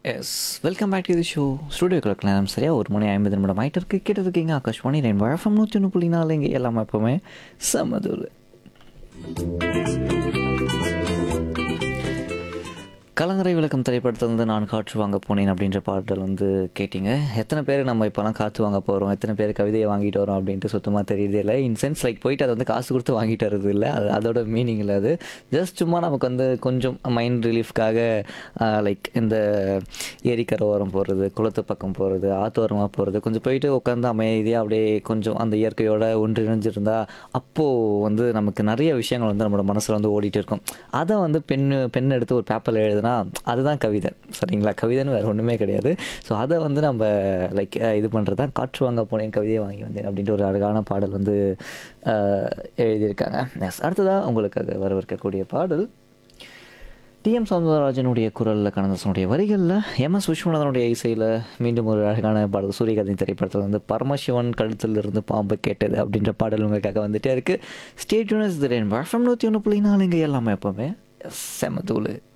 S welcome back to the show studio clock நேரம் சரியா ஒரு மணி ஐம்பது நிமிடம் ஆகிட்டு இருக்கு கேட்டதுக்கீங்க ஆகாஷ்வாணி ரெண்டு வழக்கம் நூற்றி ஒன்று புள்ளி நாலு இங்கே எல்லாமே எப்போவுமே சமதூர் கலங்கரை விளக்கம் திரைப்படத்தில் வந்து நான் காற்று வாங்க போனேன் அப்படின்ற பாடல் வந்து கேட்டிங்க எத்தனை பேர் நம்ம இப்போலாம் காற்று வாங்க போகிறோம் எத்தனை பேர் கவிதையை வாங்கிட்டு வரோம் அப்படின்ட்டு சுத்தமாக தெரியுது இல்லை இன் சென்ஸ் லைக் போயிட்டு அதை வந்து காசு கொடுத்து வாங்கிட்டு வர்றது இல்லை அது அதோட மீனிங் இல்லை அது ஜஸ்ட் சும்மா நமக்கு வந்து கொஞ்சம் மைண்ட் ரிலீஃப்காக லைக் இந்த ஏரிக்கரை ஓரம் போகிறது குளத்து பக்கம் போகிறது ஆத்தோரமாக போகிறது கொஞ்சம் போயிட்டு உட்காந்து அமைதியாக அப்படியே கொஞ்சம் அந்த இயற்கையோட ஒன்றிணைஞ்சிருந்தா அப்போது வந்து நமக்கு நிறைய விஷயங்கள் வந்து நம்மளோட மனசில் வந்து ஓடிட்டு இருக்கும் அதை வந்து பெண் பெண் எடுத்து ஒரு பேப்பரில் எழுதுனா அதுதான் கவிதை சரிங்களா கவிதைன்னு வேறு ஒன்றுமே கிடையாது ஸோ அதை வந்து நம்ம லைக் இது பண்ணுறது தான் காற்று வாங்க போனேன் கவிதையை வாங்கி வந்தேன் அப்படின்ட்டு ஒரு அழகான பாடல் வந்து அஹ், எழுதியிருக்காங்க எஸ் அடுத்ததாக உங்களுக்கு அது வரவிருக்கக்கூடிய பாடல் டிஎம் சௌந்தரராஜனுடைய குரலில் கண்ணதாசனுடைய வரிகளில் எம் எஸ் விஸ்வநாதனுடைய இசையில் மீண்டும் ஒரு அழகான பாடல் சூரியகாந்தி திரைப்படத்தில் வந்து பரமசிவன் கழுத்தில் இருந்து பாம்பு கேட்டது அப்படின்ற பாடல் உங்களுக்காக வந்துட்டே இருக்குது ஸ்டேட் யூனிஸ் திரேன் வழக்கம் நூற்றி ஒன்று புள்ளி நாலு இங்கே எல்லாமே எப்போவுமே செம தூள்